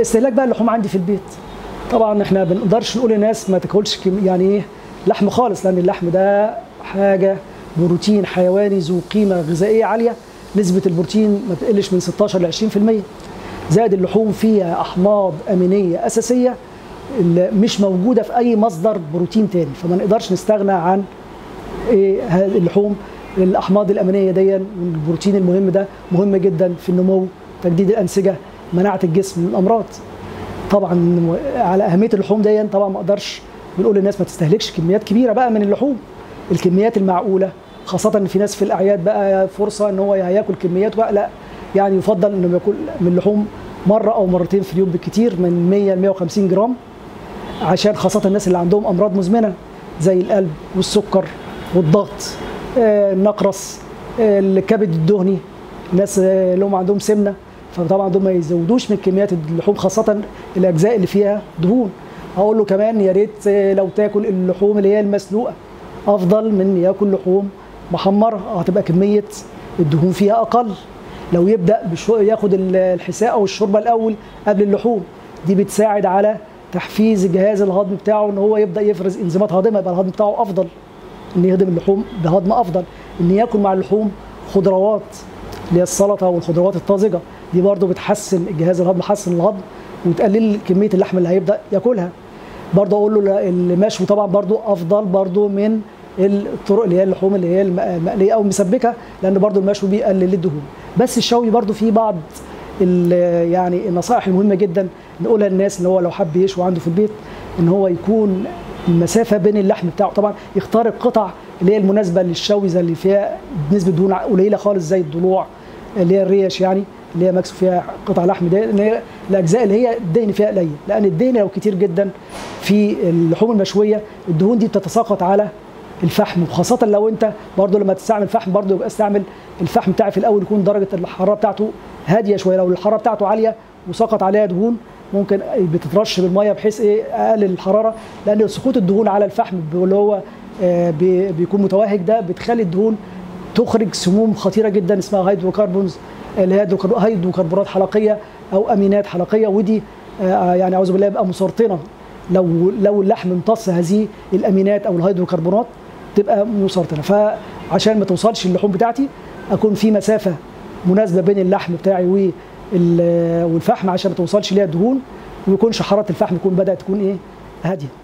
استهلاك بقى اللحوم عندي في البيت طبعا احنا ما بنقدرش نقول للناس ما تاكلش كم- يعني ايه لحم خالص لان اللحم ده حاجه بروتين حيواني ذو قيمه غذائيه عاليه نسبه البروتين ما تقلش من 16 ل 20% زائد اللحوم فيها احماض امينيه اساسيه اللي مش موجوده في اي مصدر بروتين تاني فما نقدرش نستغنى عن ايه هذه اللحوم الاحماض الامينيه دي والبروتين المهم ده مهم جدا في النمو تجديد الانسجه مناعه الجسم من الامراض طبعا على اهميه اللحوم دي طبعا ما اقدرش بنقول للناس ما تستهلكش كميات كبيره بقى من اللحوم الكميات المعقوله خاصه ان في ناس في الاعياد بقى فرصه ان هو هياكل كميات بقى لا يعني يفضل انه ياكل من اللحوم مره او مرتين في اليوم بالكتير من 100 ل 150 جرام عشان خاصه الناس اللي عندهم امراض مزمنه زي القلب والسكر والضغط آه، النقرس آه، الكبد الدهني الناس آه، اللي هم عندهم سمنه فطبعا دول ما يزودوش من كميات اللحوم خاصه الاجزاء اللي فيها دهون اقول له كمان يا ريت آه، لو تاكل اللحوم اللي هي المسلوقه افضل من ياكل لحوم محمره هتبقى كميه الدهون فيها اقل لو يبدا بشو ياخد ال- الحساء او الشوربه الاول قبل اللحوم دي بتساعد على تحفيز الجهاز الهضمي بتاعه ان هو يبدا يفرز انزيمات هاضمه يبقى الهضم بتاعه افضل ان يهضم اللحوم بهضم افضل ان ياكل مع اللحوم خضروات اللي هي السلطه والخضروات الطازجه دي برضو بتحسن الجهاز الهضمي بتحسن الهضم وتقلل كميه اللحم اللي هيبدا ياكلها برضه اقول له لا، المشوي طبعا برضه افضل برضه من الطرق اللي هي اللحوم اللي هي الم- المقليه او المسبكه لان برضه المشوي بيقلل الدهون بس الشوي برضه فيه بعض ال- يعني النصائح المهمه جدا نقولها للناس ان هو لو حب يشوي عنده في البيت ان هو يكون المسافه بين اللحم بتاعه طبعا يختار القطع اللي هي المناسبه للشوي زي اللي فيها نسبه دهون قليله خالص زي الضلوع اللي هي الريش يعني اللي هي مكسو فيها قطع لحم ده اللي هي الاجزاء اللي هي الدهن فيها قليل لان الدهن لو كتير جدا في اللحوم المشويه الدهون دي بتتساقط على الفحم وخاصه لو انت برضو لما تستعمل فحم برضو يبقى استعمل الفحم بتاعي في الاول يكون درجه الحراره بتاعته هاديه شويه لو الحراره بتاعته عاليه وسقط عليها دهون ممكن بتترش بالميه بحيث ايه اقلل الحراره لان سقوط الدهون على الفحم اللي هو آه، بي- بيكون متوهج ده بتخلي الدهون تخرج سموم خطيره جدا اسمها هيدروكربونز اللي هي هيدروكر- هيدروكربونات حلقيه او امينات حلقيه ودي آه، يعني اعوذ بالله يبقى مسرطنه لو لو اللحم امتص هذه الامينات او الهيدروكربونات تبقى مسرطنه فعشان ما توصلش اللحوم بتاعتي اكون في مسافه مناسبه بين اللحم بتاعي وال- والفحم عشان ما توصلش ليها دهون ويكونش حراره الفحم يكون بدات تكون ايه هاديه